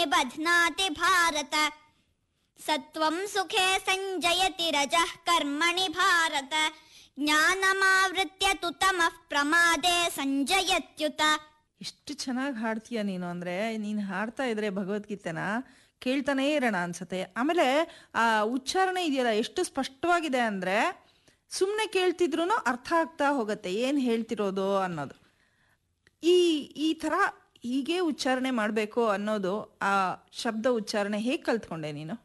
ನಿಬಧ್ನಾತಿ ಭಾರತ ಸತ್ವಂ ಸುಖೇ ಸಂಜಯತಿ ರಜಃ ಕರ್ಮಣಿ ಭಾರತ ಜ್ಞಾನಮಾವೃತ್ಯ ತು ತಮಃ ಪ್ರಮಾದೆ ಸಂಜಯತ್ಯುತ ಎಷ್ಟು ಚೆನ್ನಾಗಿ ಹಾಡ್ತೀಯ ನೀನು ಅಂದ್ರೆ ನೀನು ಹಾಡ್ತಾ ಇದ್ರೆ ಭಗವದ್ಗೀತೆನ ಕೇಳ್ತಾನೇ ಇರೋಣ ಅನ್ಸತ್ತೆ ಆಮೇಲೆ ಆ ಉಚ್ಚಾರಣೆ ಇದೆಯಲ್ಲ ಎಷ್ಟು ಸ್ಪಷ್ಟವಾಗಿದೆ ಅಂದ್ರೆ ಸುಮ್ಮನೆ ಕೇಳ್ತಿದ್ರು ಅರ್ಥ ಆಗ್ತಾ ಹೋಗುತ್ತೆ ಏನು ಹೇಳ್ತಿರೋದು ಅನ್ನೋದು ಈ ಈ ಥರ ಹೀಗೆ ಉಚ್ಚಾರಣೆ ಮಾಡಬೇಕು ಅನ್ನೋದು ಆ ಶಬ್ದ ಉಚ್ಚಾರಣೆ ಹೇಗೆ ಕಲ್ತ್ಕೊಂಡೆ ನೀನು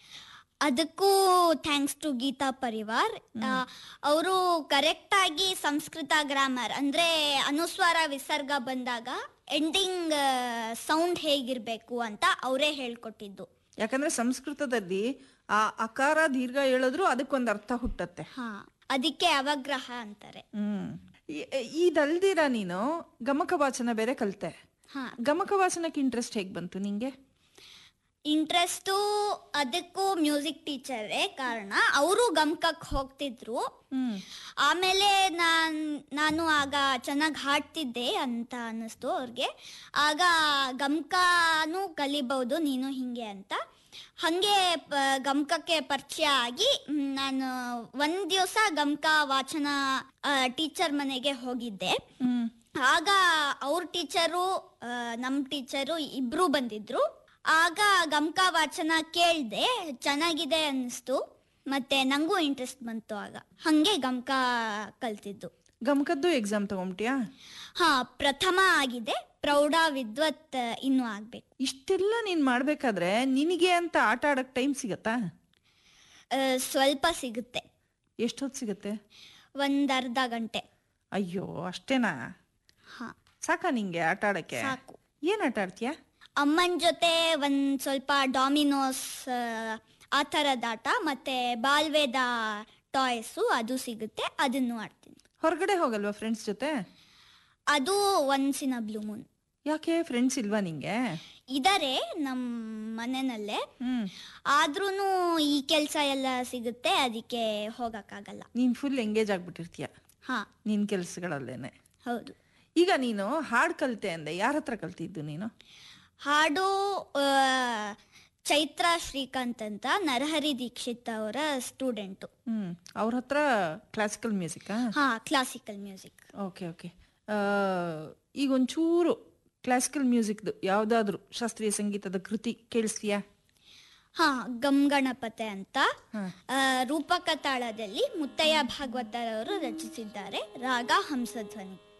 ಅದಕ್ಕೂ ಥ್ಯಾಂಕ್ಸ್ ಟು ಗೀತಾ ಪರಿವಾರ್ ಅವರು ಕರೆಕ್ಟ್ ಆಗಿ ಸಂಸ್ಕೃತ ಗ್ರಾಮರ್ ಅಂದ್ರೆ ಅನುಸ್ವಾರ ವಿಸರ್ಗ ಬಂದಾಗ ಎಂಡಿಂಗ್ ಸೌಂಡ್ ಹೇಗಿರ್ಬೇಕು ಅಂತ ಅವರೇ ಹೇಳ್ಕೊಟ್ಟಿದ್ದು ಯಾಕಂದ್ರೆ ಸಂಸ್ಕೃತದಲ್ಲಿ ಆ ಅಕಾರ ದೀರ್ಘ ಹೇಳಿದ್ರು ಅದಕ್ಕೊಂದು ಅರ್ಥ ಹುಟ್ಟತ್ತೆ ಹಾ ಅದಕ್ಕೆ ಅವಗ್ರಹ ಅಂತಾರೆ ಹ್ಮ್ ಈ- ಇದಲ್ದಿರ ನೀನು ಗಮಕ ವಾಚನ ಬೇರೆ ಕಲ್ತೆ ಹಾ ಗಮಕ ವಾಚನಕ್ಕೆ ಇಂಟ್ರೆಸ್ಟ್ ಹೇಗ್ ಬಂತು ನಿಂಗೆ ಇಂಟ್ರೆಸ್ಟು ಅದಕ್ಕೂ ಮ್ಯೂಸಿಕ್ ಟೀಚರೇ ಕಾರಣ ಅವರು ಗಮಕಕ್ಕೆ ಹೋಗ್ತಿದ್ರು ಹ್ಮ್ ಆಮೇಲೆ ನಾನ್ ನಾನು ಆಗ ಚೆನ್ನಾಗಿ ಹಾಡ್ತಿದ್ದೆ ಅಂತ ಅನ್ನಿಸ್ತು ಅವ್ರಿಗೆ ಆಗ ಗಮಕನೂ ಕಲಿಬಹುದು ನೀನು ಹಿಂಗೆ ಅಂತ ಹಾಗೆ ಪ- ಗಮಕಕ್ಕೆ ಪರಿಚಯ ಆಗಿ ಮ್, ನಾನು ಒಂದು ದಿವಸ ಗಮಕ ವಾಚನ ಟೀಚರ್ ಮನೆಗೆ ಹೋಗಿದ್ದೆ ಹ್ಮ್ ಆಗ ಅವ್ರ ಟೀಚರು ನಮ್ಮ ಟೀಚರು ಇಬ್ರು ಬಂದಿದ್ರು ಆಗ ಗಮಕ ವಾಚನ ಕೇಳ್ದೆ ಚೆನ್ನಾಗಿದೆ ಅನ್ನಿಸ್ತು ಮತ್ತೆ ನಂಗೂ ಇಂಟ್ರೆಸ್ಟ್ ಬಂತು ಆಗ ಹಂಗೆ ಗಮಕ ಕಲ್ತಿದ್ದು ಗಮಕದ್ದು ಎಕ್ಸಾಮ್ ತಗೊಂಬಿಟ್ಯಾ ಹಾ ಪ್ರಥಮ ಆಗಿದೆ ಪ್ರೌಢ ವಿದ್ವತ್ ಇನ್ನೂ ಆಗ್ಬೇಕು ಇಷ್ಟೆಲ್ಲ ನೀನ್ ಮಾಡ್ಬೇಕಾದ್ರೆ ನಿನಗೆ ಅಂತ ಆಟ ಆಡಕ್ ಟೈಮ್ ಸಿಗತ್ತಾ ಆ, ಸ್ವಲ್ಪ ಸಿಗುತ್ತೆ ಎಷ್ಟೊತ್ತು ಸಿಗತ್ತೆ ಒಂದ್ ಅರ್ಧ ಗಂಟೆ ಅಯ್ಯೋ ಅಷ್ಟೇನಾ ಹಾ ಸಾಕಾ ನಿಂಗೆ ಆಟ ಆಡಕ್ಕೆ ಸಾಕು ಏನ್ ಆಟ ಆಡ್ತೀಯಾ ಅಮ್ಮನ ಜೊತೆ ಒಂದ್ ಸ್ವಲ್ಪ ಡಾಮಿನೋಸ್ ಆ ಥರದ ಆಟ ಮತ್ತೆ ಬಾಲ್ವೇದ ಟಾಯ್ಸು ಅದು ಸಿಗುತ್ತೆ ಅದನ್ನು ಆಡ್ತೀನಿ ಹೊರಗಡೆ ಹೋಗಲ್ವಾ ಫ್ರೆಂಡ್ಸ್ ಜೊತೆ ಅದು once in a blue moon ಯಾಕೆ ಫ್ರೆಂಡ್ಸ್ ಇಲ್ವಾ ನಿಂಗೆ ಇದಾರೆ ನಮ್ಮ ಮನೆಯಲ್ಲೇ ಹ್ಮ್ ಆದ್ರೂ ಈ ಕೆಲಸ ಎಲ್ಲ ಸಿಗುತ್ತೆ ಅದಕ್ಕೆ ಹೋಗಕ್ಕಾಗಲ್ಲ ನೀನ್ ಫುಲ್ ಎಂಗೇಜ್ ಆಗ್ಬಿಟ್ಟಿರ್ತೀಯ ಹಾ ನಿನ್ ಕೆಲ್ಸಗಳಲ್ಲೇನೆ ಹೌದು ಈಗ ನೀನು ಹಾಡ್ ಕಲ್ತೆ ಅಂದೆ ಯಾರ ಹತ್ರ ಕಲ್ತಿದ್ದು ನೀನು ಹಾಡು ಆ, ಚೈತ್ರ ಶ್ರೀಕಾಂತ್ ಅಂತ ನರಹರಿ ದೀಕ್ಷಿತ್ ಅವರ ಸ್ಟೂಡೆಂಟು ಹ್ಮ್ ಅವ್ರ ಹತ್ರ ಕ್ಲಾಸಿಕಲ್ ಮ್ಯೂಸಿಕಾ ಹಾ ಕ್ಲಾಸಿಕಲ್ ಮ್ಯೂಸಿಕ್ ಓಕೆ ಓಕೆ ಈಗ ಒಂಚೂರು ಕ್ಲಾಸಿಕಲ್ ಮ್ಯೂಸಿಕ್ದು ಯಾವುದಾದ್ರೂ ಶಾಸ್ತ್ರೀಯ ಸಂಗೀತದ ಕೃತಿ ಕೇಳಿಸ್ತೀಯಾ ಹಾ ಗಮ್ ಗಣಪತೆ ಅಂತ ಹಾ. ಆ, ರೂಪಕ ತಾಳದಲ್ಲಿ ಮುತ್ತಯ್ಯ ಭಾಗವತರವರು ರಚಿಸಿದ್ದಾರೆ ರಾಗ ಹಂಸಧ್ವನಿ